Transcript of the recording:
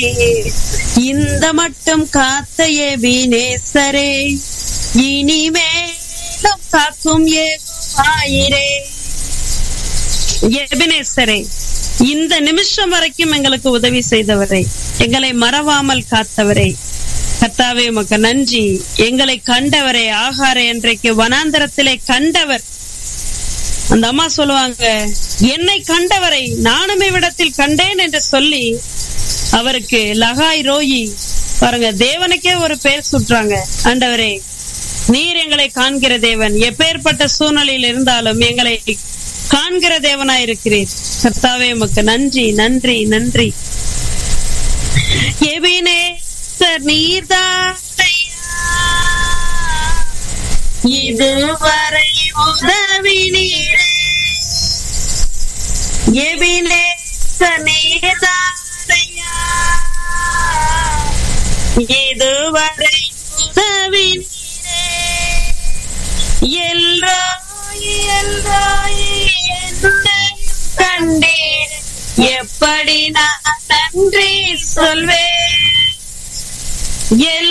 இந்த மட்டும் காத்த எபினேசரே இனிமேலும் காக்கும் ஏகுவாயிரே எபினேசரே இந்த நிமிஷம் வரைக்கும் எங்களுக்கு உதவி செய்தவரே எங்களை மறவாமல் காத்தவரே கர்த்தாவே உமக்கு நன்றி எங்களை கண்டவரே ஆகார என்றைக்கு வனாந்தரத்திலே கண்டவர் அந்த அம்மா சொல்லுவாங்க என்னை கண்டவரை நானும் இவ்விடத்தில் கண்டேன் என்று சொல்லி அவருக்கு லகாய் ரோயி பாருங்க தேவனுக்கே ஒரு பேர் சுட்டுறாங்க ஆண்டவரே நீர் எங்களை காண்கிற தேவன் எப்பேற்பட்ட சூழ்நிலையில் இருந்தாலும் எங்களை காண்கிற தேவனா இருக்கிறீர் கர்த்தாவே உமக்கு நன்றி நன்றி நன்றி எபினேசர் நீர்தானையா இதுவரை உதவி நீரே எபினேசர் நீர்தானையா இதுவரை உதவி நீரே எல்ரோய் எல்ரோய் என்னை கண்டீர் எப்படி நான் நன்றி சொல்வேன் எல்